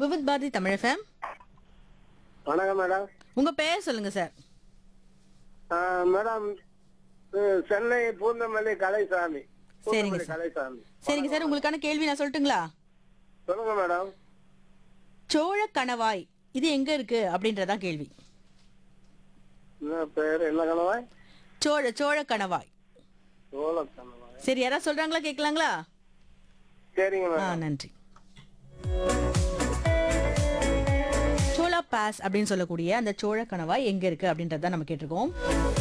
Vividh Bharati Tamil FM வணக்கம் madam உங்க பெயர் சொல்லுங்க சார் ஆ, மேடம் இது சென்னை பூந்தமல்லி கலைசாமி சரிங்க பூந்தமல்லி சார். கலைசாமி சரிங்க சார் உங்களுக்கான கேள்வி நான் சொல்லட்டுங்களா சொல்லுங்க மேடம் சோழ கணவாய் இது எங்க இருக்கு அப்படின்றதான் கேள்வி என்ன பேர் என்ன கணவாய் சோழ சோழ கணவாய் சோழ கணவாய் சரி யாராவது சொல்றாங்களா கேட்கலாங்களா சரிங்க ஆ மேடம் நன்றி சோழா பாஸ் அப்படின்னு சொல்லக்கூடிய அந்த சோழ கணவாய் எங்க இருக்கு அப்படின்றத நம்ம கேட்டிருக்கோம்